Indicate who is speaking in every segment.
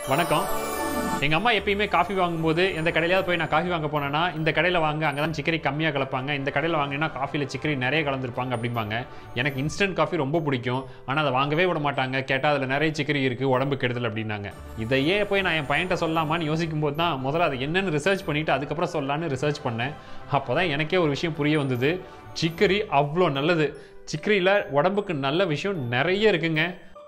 Speaker 1: வணக்கம் எங்கள் அம்மா எப்பயுமே காஃபி வாங்கும்போது எந்த கடையிலாவது போய் நான் காஃபி வாங்க போனேன்னா இந்த கடையில் வாங்க அங்கே தான் சிக்கரி கம்மியாக கலப்பாங்க இந்த கடையில் வாங்கினா காஃபியில் சிக்கரி நிறைய கலந்துருப்பாங்க அப்படிம்பாங்க எனக்கு இன்ஸ்டன்ட் காஃபி ரொம்ப பிடிக்கும் ஆனால் அதை வாங்கவே விட மாட்டாங்க கேட்டால் அதில் நிறைய சிக்கரி இருக்குது உடம்பு கெடுதல் அப்படின்னாங்க இதையே போய் நான் என் பையன்ட்ட சொல்லலாமான்னு யோசிக்கும் போது தான் முதல்ல அதை என்னென்னு ரிசர்ச் பண்ணிவிட்டு அதுக்கப்புறம் சொல்லலான்னு ரிசர்ச் பண்ணேன் அப்போ தான் எனக்கே ஒரு விஷயம் புரிய வந்தது சிக்கரி அவ்வளோ நல்லது சிக்கரியில் உடம்புக்கு நல்ல விஷயம் நிறைய இருக்குங்க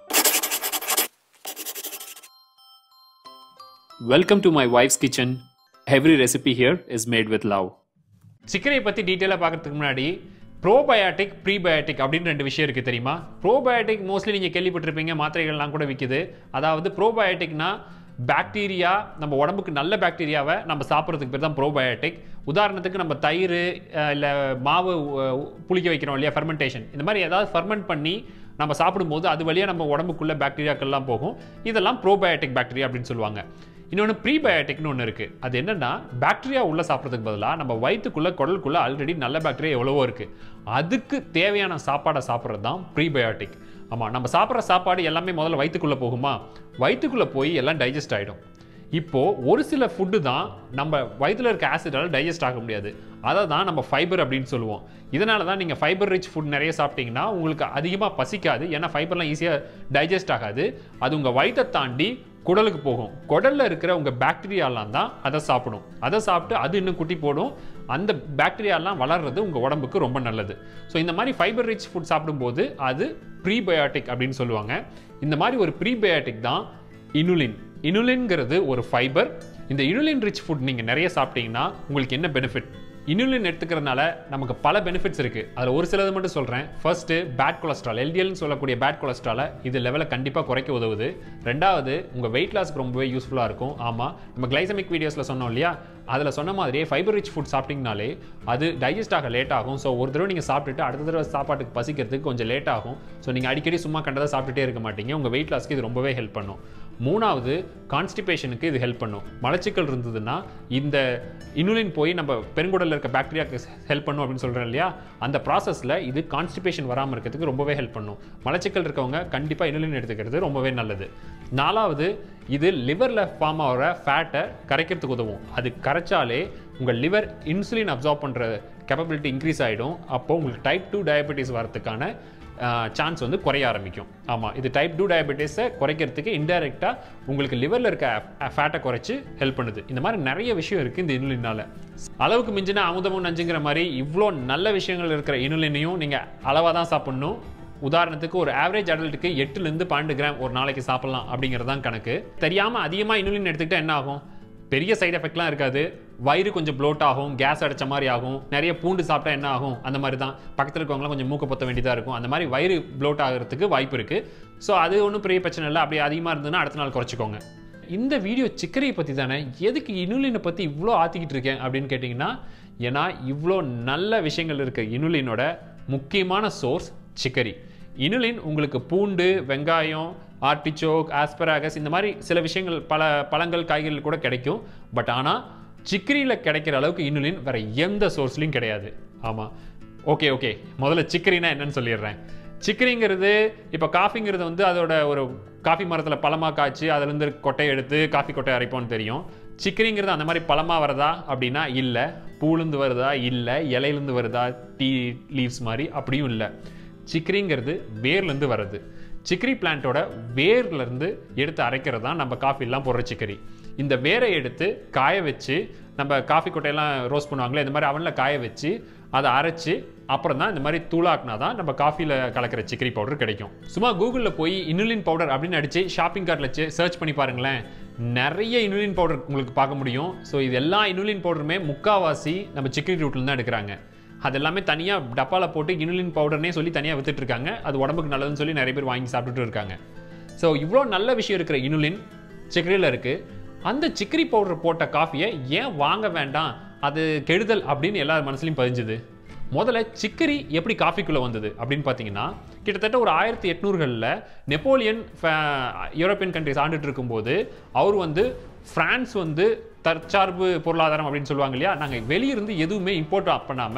Speaker 2: Welcome to my wife's kitchen. Every recipe here is made with love.
Speaker 1: சிக்கரை பற்றி டீட்டெயிலாக பார்க்கறதுக்கு முன்னாடி ப்ரோபயாட்டிக் ப்ரீபயாட்டிக் அப்படின்னு ரெண்டு விஷயம் இருக்குது தெரியுமா ப்ரோபயாட்டிக் மோஸ்ட்லி நீங்கள் கேள்விப்பட்டிருப்பீங்க மாத்திரைகள்லாம் கூட விற்கிது அதாவது ப்ரோபயாட்டிக்னா பாக்டீரியா நம்ம உடம்புக்கு நல்ல பாக்டீரியாவை நம்ம சாப்பிட்றதுக்கு பேர் தான் ப்ரோபயாட்டிக் உதாரணத்துக்கு நம்ம தயிர் இல்லை மாவு அஹ், புளிக்க வைக்கிறோம் இல்லையா ஃபெர்மெண்டேஷன் இந்த மாதிரி ஏதாவது ஃபெர்மெண்ட் பண்ணி நம்ம சாப்பிடும்போது அது வழியாக நம்ம உடம்புக்குள்ள பாக்டீரியாக்கள்லாம் போகும் இதெல்லாம் ப்ரோபயாட்டிக் பாக்டீரியா அப்படின்னு சொல்லுவாங்க இன்னொன்று ப்ரீபயாட்டிக்னு ஒன்று இருக்குது அது என்னன்னா பாக்டீரியா உள்ளே சாப்பிட்றதுக்கு பதிலாக நம்ம வயிற்றுக்குள்ளே குடலுக்குள்ளே ஆல்ரெடி நல்ல பாக்டீரியா எவ்வளவோ இருக்குது அதுக்கு தேவையான சாப்பாடை சாப்பிட்றது தான் ப்ரீபயாட்டிக் ஆமாம் நம்ம சாப்பிட்ற சாப்பாடு எல்லாமே முதல்ல வயிற்றுக்குள்ளே போகுமா வயிற்றுக்குள்ளே போய் எல்லாம் டைஜஸ்ட் ஆகிடும் இப்போ ஒரு சில ஃபுட்டு தான் நம்ம வயித்துல இருக்க ஆசிடால டைஜஸ்ட் ஆக முடியாது அதை தான் நம்ம ஃபைபர் அப்படின்னு சொல்லுவோம் இதனால தான் நீங்கள் ஃபைபர் ரிச் ஃபுட் நிறைய சாப்பிட்டீங்கன்னா உங்களுக்கு அதிகமாக பசிக்காது ஏன்னா ஃபைபர்லாம் ஈஸியாக டைஜஸ்ட் ஆகாது அது உங்கள் வயித்தை தாண்டி குடலுக்கு போகும் குடல்ல இருக்கிற உங்க பாக்டீரியாலாம் தான் அதை சாப்பிடும் அதை சாப்பிட்டு அது இன்னும் குட்டி போடும் அந்த பாக்டீரியாலாம் வளர்றது உங்க உடம்புக்கு ரொம்ப நல்லது ஸோ இந்த மாதிரி ஃபைபர் ரிச் ஃபுட் சாப்பிடும்போது அது ப்ரீபயாட்டிக் அப்படின்னு சொல்லுவாங்க இந்த மாதிரி ஒரு ப்ரீபயாட்டிக் தான் இனுலின் இனுலின்ங்கிறது ஒரு ஃபைபர் இந்த இனுலின் ரிச் ஃபுட் நீங்கள் நிறைய சாப்பிட்டீங்கன்னா உங்களுக்கு என்ன பெனிஃபிட் இனுலின் எடுத்துக்கிறதுனால நமக்கு பல பெனிஃபிட்ஸ் இருக்குது அதில் ஒரு சிலது மட்டும் சொல்கிறேன் ஃபர்ஸ்ட்டு பேட் கொலஸ்ட்ரால் எல்டிஎல்னு சொல்லக்கூடிய பேட் கொலஸ்ட்ராலை இது லெவலை கண்டிப்பாக குறைக்க உதவுது ரெண்டாவது உங்கள் வெயிட் லாஸ்க்கு ரொம்பவே யூஸ்ஃபுல்லாக இருக்கும் ஆமாம் நம்ம கிளைசமிக் வீடியோஸில் சொன்னோம் இல்லையா அதில் சொன்ன மாதிரியே ஃபைபர் ரிச் ஃபுட் சாப்பிட்டீங்கனாலே அது டைஜஸ்ட் ஆக லேட் ஆகும் ஸோ ஒரு தடவை நீங்கள் சாப்பிட்டுட்டு அடுத்த தடவை சாப்பாட்டுக்கு பசிக்கிறதுக்கு கொஞ்சம் லேட் ஆகும் ஸோ நீங்கள் அடிக்கடி சும்மா கண்டதை சாப்பிட்டுட்டே இருக்க மாட்டீங்க உங்கள் வெயிட் லாஸ்க்கு இது ரொம்பவே ஹெல்ப் பண்ணும் மூணாவது கான்ஸ்டிபேஷனுக்கு இது ஹெல்ப் பண்ணும் மலச்சிக்கல் இருந்ததுன்னா இந்த இனுலின் போய் நம்ம பெருங்குடலில் இருக்க பாக்டீரியாக்கு ஹெல்ப் பண்ணும் அப்படின்னு சொல்கிறேன் இல்லையா அந்த ப்ராசஸில் இது கான்ஸ்டிபேஷன் வராமல் இருக்கிறதுக்கு ரொம்பவே ஹெல்ப் பண்ணும் மலச்சிக்கல் இருக்கவங்க கண்டிப்பாக இனுலின் எடுத்துக்கிறது ரொம்பவே நல்லது நாலாவது இது லிவரில் ஃபார்ம் ஆகிற ஃபேட்டை கரைக்கிறதுக்கு உதவும் அது கரைச்சாலே உங்கள் லிவர் இன்சுலின் அப்சார்ப் பண்ணுற கேப்பபிலிட்டி இன்க்ரீஸ் ஆகிடும் அப்போ உங்களுக்கு டைப் டூ டயபெட்டிஸ் வரதுக்கான சான்ஸ் வந்து குறைய ஆரம்பிக்கும் ஆமாம் இது டைப் டூ டயபெட்டிஸை குறைக்கிறதுக்கு இன்டைரக்டாக உங்களுக்கு லிவரில் இருக்க ஃபேட்டை குறைச்சி ஹெல்ப் பண்ணுது இந்த மாதிரி நிறைய விஷயம் இருக்குது இந்த இனுலினால அளவுக்கு மிஞ்சின அமுதமும் நஞ்சுங்கிற மாதிரி இவ்வளோ நல்ல விஷயங்கள் இருக்கிற இனுலினையும் நீங்கள் அளவாக தான் சாப்பிடணும் உதாரணத்துக்கு ஒரு ஆவரேஜ் அடல்ட்டுக்கு எட்டுலேருந்து பன்னெண்டு கிராம் ஒரு நாளைக்கு சாப்பிடலாம் அப்படிங்கிறது தான் கணக்கு தெரியாமல் அதிகமாக இனுலின் எடுத்துக்கிட்டால் என்ன ஆகும் பெரிய சைடு எஃபெக்ட்லாம் இருக்காது வயிறு கொஞ்சம் ப்ளோட் ஆகும் கேஸ் அடைச்ச மாதிரி ஆகும் நிறைய பூண்டு சாப்பிட்டா என்ன ஆகும் அந்த மாதிரி தான் பக்கத்தில் இருக்கவங்களாம் கொஞ்சம் மூக்க பொத்த வேண்டியதாக இருக்கும் அந்த மாதிரி வயிறு ப்ளோட் ஆகிறதுக்கு வாய்ப்பு இருக்குது ஸோ அது ஒன்றும் பெரிய பிரச்சனை இல்லை அப்படி அதிகமாக இருந்ததுன்னா அடுத்த நாள் குறைச்சிக்கோங்க இந்த வீடியோ சிக்கரியை பற்றி தானே எதுக்கு இனுலினை பற்றி இவ்வளோ ஆற்றிக்கிட்டு இருக்கேன் அப்படின்னு கேட்டிங்கன்னா ஏன்னா இவ்வளோ நல்ல விஷயங்கள் இருக்க இனுலினோட முக்கியமான சோர்ஸ் சிக்கரி இனுலின் உங்களுக்கு பூண்டு வெங்காயம் ஆர்டிச்சோக் ஆஸ்பராகஸ் இந்த மாதிரி சில விஷயங்கள் பல பழங்கள் காய்கறிகள் கூட கிடைக்கும் பட் ஆனால் சிக்கரியில் கிடைக்கிற அளவுக்கு இனுலின் வேற எந்த சோர்ஸ்லையும் கிடையாது ஆமாம் ஓகே ஓகே முதல்ல சிக்கரினா என்னன்னு சொல்லிடுறேன் சிக்கரிங்கிறது இப்போ காஃபிங்கிறது வந்து அதோட ஒரு காஃபி மரத்தில் பழமாக காய்ச்சி அதுலேருந்து கொட்டையை எடுத்து காஃபி கொட்டை அரைப்போம்னு தெரியும் சிக்கரிங்கிறது அந்த மாதிரி பழமாக வருதா அப்படின்னா இல்லை பூலேருந்து வருதா இல்லை இலையிலேருந்து வருதா டீ லீவ்ஸ் மாதிரி அப்படியும் இல்லை சிக்கரிங்கிறது வேர்லேருந்து வருது சிக்கரி பிளான்ட்டோட வேர்லேருந்து எடுத்து அரைக்கிறது தான் நம்ம காஃபிலாம் போடுற சிக்கரி இந்த வேரை எடுத்து காய வச்சு நம்ம காஃபி கொட்டையெல்லாம் ரோஸ்ட் பண்ணுவாங்களே இந்த மாதிரி அவனில் காய வச்சு அதை அரைச்சு அப்புறம் தான் இந்த மாதிரி தூளாக்குனா தான் நம்ம காஃபியில் கலக்கிற சிக்கரி பவுடர் கிடைக்கும் சும்மா கூகுளில் போய் இனுலின் பவுடர் அப்படின்னு அடிச்சு ஷாப்பிங் கார்ட்டில் வச்சு சர்ச் பண்ணி பாருங்களேன் நிறைய இனுலின் பவுடர் உங்களுக்கு பார்க்க முடியும் ஸோ இது எல்லா இனுலின் பவுடருமே முக்காவாசி நம்ம சிக்கரி ரூட்ல தான் எடுக்கிறாங்க அது எல்லாமே தனியாக டப்பாவில் போட்டு இனுலின் பவுடர்னே சொல்லி தனியாக வித்துட்டு இருக்காங்க அது உடம்புக்கு நல்லதுன்னு சொல்லி நிறைய பேர் வாங்கி சாப்பிட்டுட்டு இருக்காங்க ஸோ இவ்வளோ நல்ல விஷயம் இருக்கிற இனுலின் சிக்கரியில் இருக்குது அந்த சிக்கரி பவுடர் போட்ட காஃபியை ஏன் வாங்க வேண்டாம் அது கெடுதல் அப்படின்னு எல்லார் மனசுலையும் பதிஞ்சுது முதல்ல சிக்கரி எப்படி காஃபிக்குள்ளே வந்தது அப்படின்னு பார்த்தீங்கன்னா கிட்டத்தட்ட ஒரு ஆயிரத்தி எட்நூறுகளில் நெப்போலியன் யூரோப்பியன் கண்ட்ரிஸ் ஆண்டுட்டு இருக்கும்போது அவர் வந்து பிரான்ஸ் வந்து தற்சார்பு பொருளாதாரம் அப்படின்னு சொல்லுவாங்க இல்லையா நாங்கள் வெளியிருந்து எதுவுமே இம்போர்ட் பண்ணாமல்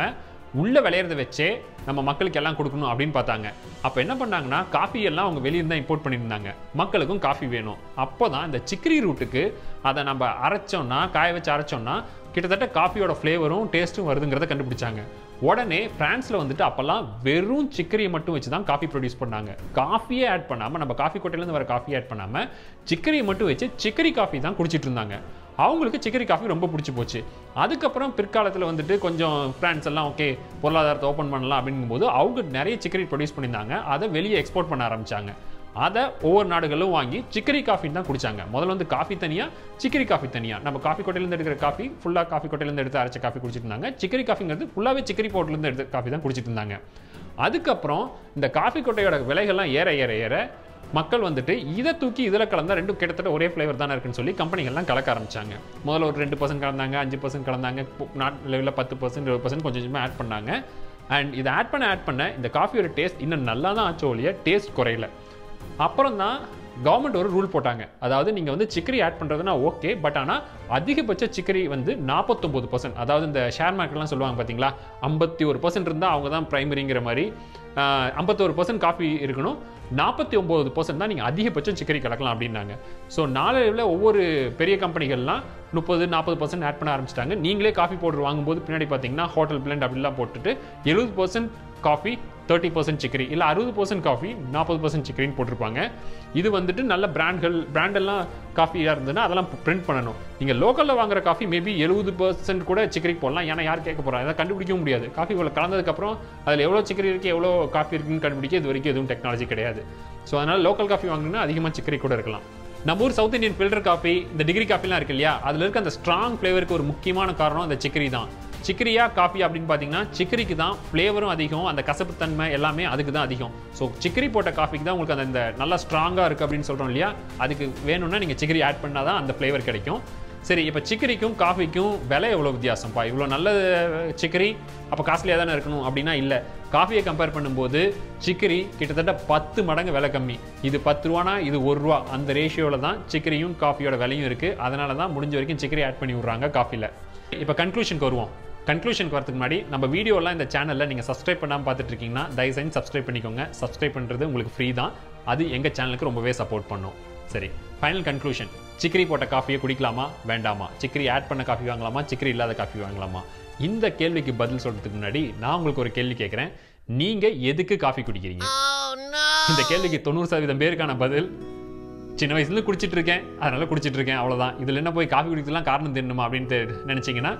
Speaker 1: உள்ள விளையிறத வச்சே நம்ம மக்களுக்கு எல்லாம் கொடுக்கணும் அப்படின்னு பார்த்தாங்க அப்போ என்ன பண்ணாங்கன்னா காஃபி எல்லாம் அவங்க வெளியிருந்து தான் இம்போர்ட் பண்ணியிருந்தாங்க மக்களுக்கும் காஃபி வேணும் அப்போ தான் இந்த சிக்கரி ரூட்டுக்கு அதை நம்ம அரைச்சோம்னா காய வச்சு அரைச்சோம்னா கிட்டத்தட்ட காஃபியோட ஃப்ளேவரும் டேஸ்ட்டும் வருதுங்கிறத கண்டுபிடிச்சாங்க உடனே பிரான்ஸில் வந்துட்டு அப்போல்லாம் வெறும் சிக்கரியை மட்டும் வச்சு தான் காஃபி ப்ரொடியூஸ் பண்ணாங்க காஃபியே ஆட் பண்ணாமல் நம்ம காஃபி கொட்டையிலேருந்து வர காஃபி ஆட் பண்ணாமல் சிக்கரியை மட்டும் வச்சு சிக்கரி காஃபி தான் குடிச்சிட்டு இருந்தாங்க அவங்களுக்கு சிக்கரி காஃபி ரொம்ப பிடிச்சி போச்சு அதுக்கப்புறம் பிற்காலத்தில் வந்துட்டு கொஞ்சம் பிரான்ஸ் எல்லாம் ஓகே பொருளாதாரத்தை ஓப்பன் பண்ணலாம் அப்படிங்கும்போது அவங்க நிறைய சிக்கரி ப்ரொடியூஸ் பண்ணியிருந்தாங்க அதை வெளியே எக்ஸ்போர்ட் பண்ண ஆரம்பிச்சாங்க அதை ஒவ்வொரு நாடுகளும் வாங்கி சிக்கரி காஃபி தான் குடிச்சாங்க முதல்ல வந்து காஃபி தனியாக சிக்கரி காஃபி தனியாக நம்ம காஃபி கொட்டையிலேருந்து எடுக்கிற காஃபி ஃபுல்லாக காஃபி கொட்டையிலேருந்து எடுத்து அரைச்ச காஃபி குடிச்சிட்டு இருந்தாங்க சிக்கரி காஃபிங்கிறது ஃபுல்லாகவே சிக்கரி பவுட்லேருந்து எடுத்த காஃபி தான் குடிச்சிட்டு இருந்தாங்க அதுக்கப்புறம் இந்த காஃபி கொட்டையோட விலைகள்லாம் ஏற ஏற ஏற மக்கள் வந்துட்டு இதை தூக்கி இதில் கலந்தா ரெண்டும் கிட்டத்தட்ட ஒரே ஃப்ளேவர் தானே இருக்குன்னு சொல்லி கம்பெனிகள்லாம் கலக்க ஆரம்பிச்சாங்க முதல்ல ஒரு ரெண்டு பர்சன்ட் கலந்தாங்க அஞ்சு பர்சன்ட் கலந்தாங்க நாட் லெவலில் பத்து பர்சன்ட் இருபது பர்சன்ட் கொஞ்சம் கொஞ்சமாக ஆட் பண்ணாங்க அண்ட் இதை ஆட் பண்ண ஆட் பண்ண இந்த காஃபியோட டேஸ்ட் இன்னும் நல்லா தான் ஆச்சோ ஒழிய டேஸ்ட் குறையல அப்புறம் தான் கவர்மெண்ட் ஒரு ரூல் போட்டாங்க அதாவது நீங்கள் வந்து சிக்கரி ஆட் பண்ணுறதுனா ஓகே பட் ஆனால் அதிகபட்ச சிக்கரி வந்து நாற்பத்தொம்பது பர்சன்ட் அதாவது இந்த ஷேர் மார்க்கெட்லாம் சொல்லுவாங்க பார்த்தீங்களா ஐம்பத்தி ஒரு பர்சன்ட் இருந்தால் அவங்க தான் ப்ரைமரிங்கிற மாதிரி ஐம்பத்தோரு பர்சன்ட் காஃபி இருக்கணும் நாற்பத்தி ஒம்பது பர்சன்ட் தான் நீங்கள் அதிகபட்சம் சிக்கரி கலக்கலாம் அப்படின்னாங்க ஸோ நாளையில் ஒவ்வொரு பெரிய கம்பெனிகள்லாம் முப்பது நாற்பது பர்சன்ட் ஆட் பண்ண ஆரம்பிச்சிட்டாங்க நீங்களே காஃபி பவுடர் வாங்கும்போது பின்னாடி பார்த்தீங்கன்னா ஹோட்டல் பிளண்ட் அப்படிலாம் போட்டுட்டு எழுபது percent coffee thirty percent chicory இல்லை அறுபது பர்சன்ட் காஃபி நாற்பது பர்சன்ட் சிக்கரின்னு போட்டிருப்பாங்க இது வந்துட்டு நல்ல பிராண்ட்கள் பிராண்டெல்லாம் காஃபியாக இருந்ததுன்னா அதெல்லாம் பிரிண்ட் பண்ணணும் நீங்கள் லோக்கலில் வாங்குற காஃபி மேபி எழுபது பர்சன்ட் கூட சிக்கரி போடலாம் ஏன்னா யார் கேட்க போகிறா அதை கண்டுபிடிக்கவும் முடியாது காஃபி உள்ள கலந்ததுக்கப்புறம் அதில் எவ்வளோ சிக்கரி இருக்குது எவ்வளோ காஃபி இருக்குன்னு கண்டுபிடிக்க இது வரைக்கும் எதுவும் டெக்னாலஜி கிடையாது ஸோ அதனால் லோக்கல் காஃபி வாங்கினா அதிகமாக சிக்கரி கூட இருக்கலாம் நம்ம ஊர் சவுத் இந்தியன் ஃபில்டர் காஃபி இந்த டிகிரி காஃபிலாம் இருக்கு இல்லையா அதில் இருக்க அந்த ஸ்ட்ராங் ஃப்ளேவருக்கு ஒரு முக்கியமான காரணம் அந்த சிக்கரி தான் சிக்கரியா காஃபி அப்படின்னு பார்த்தீங்கன்னா சிக்கரிக்கு தான் ஃப்ளேவரும் அதிகம் அந்த கசப்புத்தன்மை எல்லாமே அதுக்கு தான் அதிகம் ஸோ சிக்கரி போட்ட காஃபிக்கு தான் உங்களுக்கு அந்த இந்த நல்லா ஸ்ட்ராங்காக இருக்குது அப்படின்னு சொல்கிறோம் இல்லையா அதுக்கு வேணும்னா நீங்கள் சிக்கரி ஆட் பண்ணால் தான் அந்த ஃப்ளேவர் கிடைக்கும் சரி இப்போ சிக்கரிக்கும் காஃபிக்கும் விலை எவ்வளோ வித்தியாசம்ப்பா இவ்வளோ நல்ல சிக்கரி அப்போ காஸ்ட்லியாக தானே இருக்கணும் அப்படின்னா இல்லை காஃபியை கம்பேர் பண்ணும்போது சிக்கரி கிட்டத்தட்ட பத்து மடங்கு விலை கம்மி இது பத்து ரூபானா இது ஒரு ரூபா அந்த ரேஷியோவில் தான் சிக்கரியும் காஃபியோட விலையும் இருக்குது அதனால தான் முடிஞ்ச வரைக்கும் சிக்கரி ஆட் பண்ணி விட்றாங்க காஃபியில் இப்போ கன்க்ளூஷனுக்கு வருவோம் கன்க்ளூஷனுக்கு வரதுக்கு முன்னாடி நம்ம வீடியோலாம் இந்த சேனலில் நீங்கள் சப்ஸ்கிரைப் பண்ணாமல் பார்த்துட்டு இருக்கீங்கன்னா தயவு செஞ்சு சப்ஸ்கிரைப் பண்ணிக்கோங்க சப்ஸ்கிரைப் பண்ணுறது உங்களுக்கு ஃப்ரீ தான் அது எங்கள் சேனலுக்கு ரொம்பவே சப்போர்ட் பண்ணும் சரி ஃபைனல் கன்க்ளூஷன் சிக்கரி போட்ட காஃபியை குடிக்கலாமா வேண்டாமா சிக்கரி ஆட் பண்ண காஃபி வாங்கலாமா சிக்கரி இல்லாத காஃபி வாங்கலாமா இந்த கேள்விக்கு பதில் சொல்றதுக்கு முன்னாடி நான் உங்களுக்கு ஒரு கேள்வி கேட்குறேன் நீங்கள் எதுக்கு காஃபி குடிக்கிறீங்க இந்த கேள்விக்கு தொண்ணூறு சதவீதம் பேருக்கான பதில் சின்ன வயசுல குடிச்சிட்டு இருக்கேன் அதனால குடிச்சிட்டு இருக்கேன் அவ்வளவுதான் இதுல என்ன போய் காஃபி குடிக்கலாம் காரணம் தெரியணுமா அப்படின்னு நினைச்சீங்கன்னா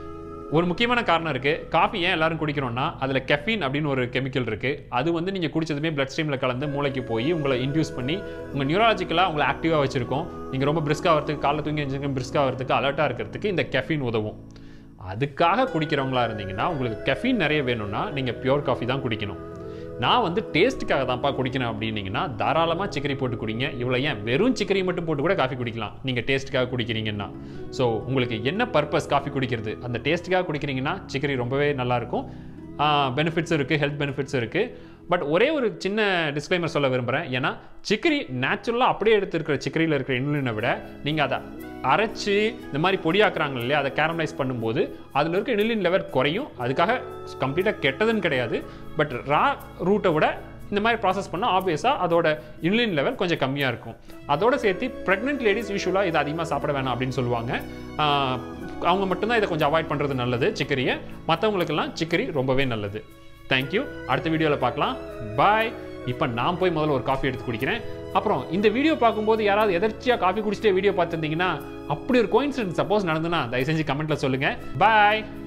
Speaker 1: ஒரு முக்கியமான காரணம் இருக்கு காஃபி ஏன் எல்லாரும் குடிக்கிறோம்னா அதுல கெஃபின் அப்படின்னு ஒரு கெமிக்கல் இருக்கு அது வந்து நீங்க குடிச்சதுமே பிளட் ஸ்ட்ரீம்ல கலந்து மூளைக்கு போய் உங்களை இன்டியூஸ் பண்ணி உங்க நியூராலஜிக்கலா உங்களை ஆக்டிவா வச்சிருக்கோம் நீங்க ரொம்ப பிரிஸ்கா வரதுக்கு காலைல தூங்கி எழுந்திருக்க பிரிஸ்கா வரதுக்கு அலர்ட்டா இருக்கிறதுக்கு இந்த கெஃபின் உதவும் அதுக்காக குடிக்கிறவங்களா இருந்தீங்கன்னா உங்களுக்கு கெஃபின் நிறைய வேணும்னா நீங்க பியூர் காஃபி தான் குடிக்கணும் நான் வந்து டேஸ்ட்டுக்காக தான்ப்பா குடிக்கிறேன் அப்படின்னீங்கன்னா தாராளமாக சிக்கரி போட்டு குடிங்க இவ்வளோ ஏன் வெறும் சிக்கரி மட்டும் போட்டு கூட காஃபி குடிக்கலாம் நீங்கள் டேஸ்ட்டுக்காக குடிக்கிறீங்கன்னா ஸோ உங்களுக்கு என்ன பர்பஸ் காஃபி குடிக்கிறது அந்த டேஸ்ட்டுக்காக குடிக்கிறீங்கன்னா சிக்கரி ரொம்பவே நல்லாயிருக்கும் பெனிஃபிட்ஸும் இருக்குது ஹெல்த் பெனிஃபிட்ஸும் இருக்குது பட் ஒரே ஒரு சின்ன டிஸ்க்ளைமர் சொல்ல விரும்புகிறேன் ஏன்னா சிக்கரி நேச்சுரலாக அப்படியே எடுத்துருக்கிற சிக்கரியில் இருக்கிற இன்சுலினை விட நீங்கள் அதை அரைச்சி இந்த மாதிரி பொடியாக்குறாங்க இல்லையா அதை கேரமலைஸ் பண்ணும்போது அதில் இருக்க இன்சுலின் லெவல் குறையும் அதுக்காக கம்ப்ளீட்டாக கெட்டதுன்னு கிடையாது பட் ரா ரூட்டை விட இந்த மாதிரி ப்ராசஸ் பண்ணால் ஆப்வியஸாக அதோட இன்சுலின் லெவல் கொஞ்சம் கம்மியாக இருக்கும் அதோட சேர்த்து ப்ரெக்னென்ட் லேடிஸ் யூஸ்வலாக இதை அதிகமாக சாப்பிட வேணாம் அப்படின்னு சொல்லுவாங்க ஆஹ் அவங்க மட்டும்தான் இதை கொஞ்சம் அவாய்ட் பண்ணுறது நல்லது சிக்கரியை மற்றவங்களுக்கெல்லாம் சிக்கரி ரொம்பவே நல்லது தேங்க்யூ அடுத்த வீடியோவில் பார்க்கலாம் பாய் இப்போ நான் போய் முதல்ல ஒரு காஃபி எடுத்து குடிக்கிறேன் அப்புறம் இந்த வீடியோ பார்க்கும்போது யாராவது எதர்ச்சியாக காஃபி குடிச்சிட்டே வீடியோ பார்த்துருந்தீங்கன்னா அப்படி ஒரு கோயின்சிடன்ஸ் சப்போஸ் நடந்துன்னா தயவு செஞ்சு கமெண்ட்டில் சொல்லுங்கள் பாய்